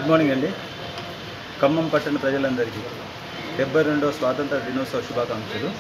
morning అండి ఖమ్మం పట్టణ ప్రజలందరికీ డెబ్బై రెండవ స్వాతంత్ర దినోత్సవ శుభాకాంక్షలు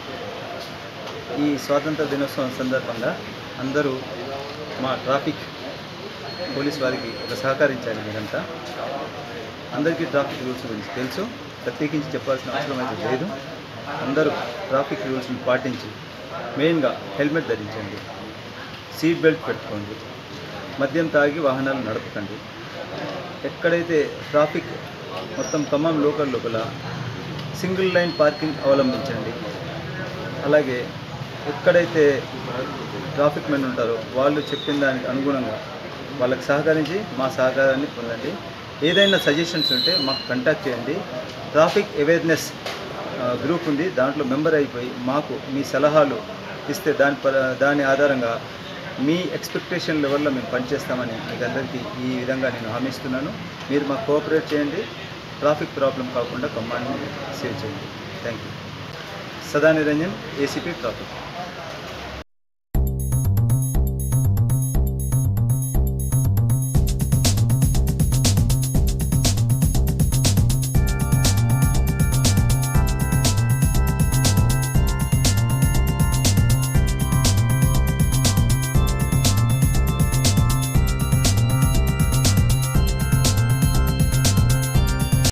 ఈ స్వాతంత్ర దినోత్సవం సందర్భంగా అందరూ మా ట్రాఫిక్ పోలీస్ వారికి ఒక సహకరించాలి మీరంతా అందరికీ ట్రాఫిక్ రూల్స్ గురించి తెలుసు ప్రత్యేకించి చెప్పాల్సిన అవసరం అయితే లేదు అందరూ ట్రాఫిక్ రూల్స్ని పాటించి మెయిన్గా హెల్మెట్ ధరించండి సీట్ బెల్ట్ పెట్టుకోండి మద్యం తాగి వాహనాలు నడపకండి ఎక్కడైతే ట్రాఫిక్ మొత్తం ఖమ్మం లోకల్ లోపల సింగిల్ లైన్ పార్కింగ్ అవలంబించండి అలాగే ఎక్కడైతే ట్రాఫిక్ మెన్ ఉంటారో వాళ్ళు చెప్పిన దానికి అనుగుణంగా వాళ్ళకి సహకరించి మా సహకారాన్ని పొందండి ఏదైనా సజెషన్స్ ఉంటే మాకు కాంటాక్ట్ చేయండి ట్రాఫిక్ అవేర్నెస్ గ్రూప్ ఉంది దాంట్లో మెంబర్ అయిపోయి మాకు మీ సలహాలు ఇస్తే దాని పర దాని ఆధారంగా మీ ఎక్స్పెక్టేషన్ లెవెల్లో మేము పనిచేస్తామని మీకు అందరికీ ఈ విధంగా నేను హామీస్తున్నాను మీరు మాకు కోఆపరేట్ చేయండి ట్రాఫిక్ ప్రాబ్లం కాకుండా ఖమ్మాన్ని సేవ్ చేయండి thank you Sada Niranjan ACP traffic